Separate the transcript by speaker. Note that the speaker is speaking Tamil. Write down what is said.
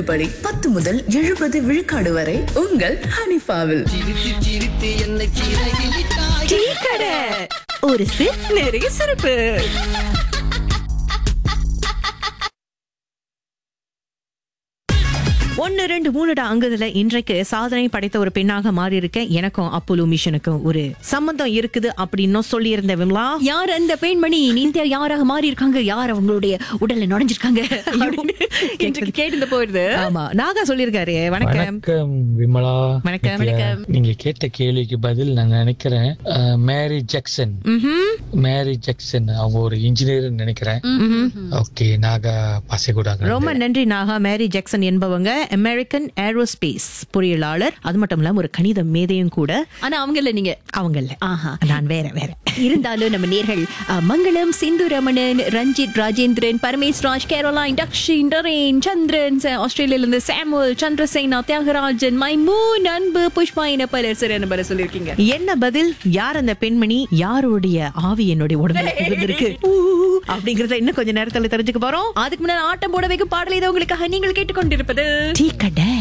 Speaker 1: தள்ளுபடி பத்து முதல் எழுபது விழுக்காடு வரை உங்கள் ஹனிஃபாவில்
Speaker 2: டீ கடை ஒரு சிப் நிறைய சிறப்பு ஒன்னு ரெண்டு மூணுடா அங்குதுல இன்றைக்கு சாதனை படைத்த ஒரு பெண்ணாக மாறி இருக்கேன் எனக்கும் அப்போலோ மிஷனுக்கும் ஒரு சம்பந்தம் இருக்குது அப்படின்னும் சொல்லியிருந்தேன் விமலா
Speaker 3: யார் அந்த பெண்மணி நீங்க யாராக மாறி இருக்காங்க யார் அவங்களுடைய உடல்ல நுழைஞ்சிருக்காங்க அப்படின்னு இன்றைக்கு கேட்டு போயிருது
Speaker 2: ஆமா நாகா சொல்லியிருக்காரு வணக்கம்
Speaker 4: வணக்கம் விமலா
Speaker 2: வணக்கம்.
Speaker 4: நித்யா.
Speaker 3: வணக்கம்.
Speaker 4: நீங்க கேட்ட கேள்விக்கு பதில் நான் நினைக்கிறேன் அஹ், மேரி ஜாக்சன்
Speaker 2: ம்ஹும்.
Speaker 4: மேரி ஜாக்சன் அவங்க ஒரு இன்ஜினியர் நினைக்கிறேன் ஓகே நாகா பாசைக்கூடாங்க
Speaker 2: ரொம்ப நன்றி நாகா மேரி ஜாக்சன் என்பவங்க அமெரிக்கன் ஏரோஸ்பேஸ் பொறியியலாளர் அது மட்டும் இல்லாம ஒரு கணித மேதையும் கூட
Speaker 3: ஆனா அவங்க இல்ல நீங்க
Speaker 2: அவங்க இல்ல
Speaker 3: ஆஹா.
Speaker 2: நான் வேற வேற
Speaker 3: இருந்தாலும் நம்ம நேர்கள் அஹ், மங்களம் சிந்து ரமணன் ரஞ்சித் ராஜேந்திரன் பரமேஷ் ராஜ் கேரோலைன் தக்ஷின் டரேன் சந்திரன் ச- ஆஸ்திரேலியால இருந்து சாமுவல் சந்திரசேனா தியாகராஜன் மைமூன் அன்பு புஷ்பா என பலர் சரியான பல சொல்லியிருக்கீங்க
Speaker 2: என்ன பதில் யார் அந்த பெண்மணி யாருடைய ஆவி என்னுடைய உடம்புல இருந்திருக்கு அப்படிங்கறத இன்னும் கொஞ்ச நேரத்துல தெரிஞ்சுக்க போறோம்
Speaker 3: அதுக்கு முன்னாடி ஆட்டம் போட வைக்கும் பாடலை தான் உங்களுக்காக நீங்கள் கேட்டுக்கொண்டிருப்பது
Speaker 2: டீ கடை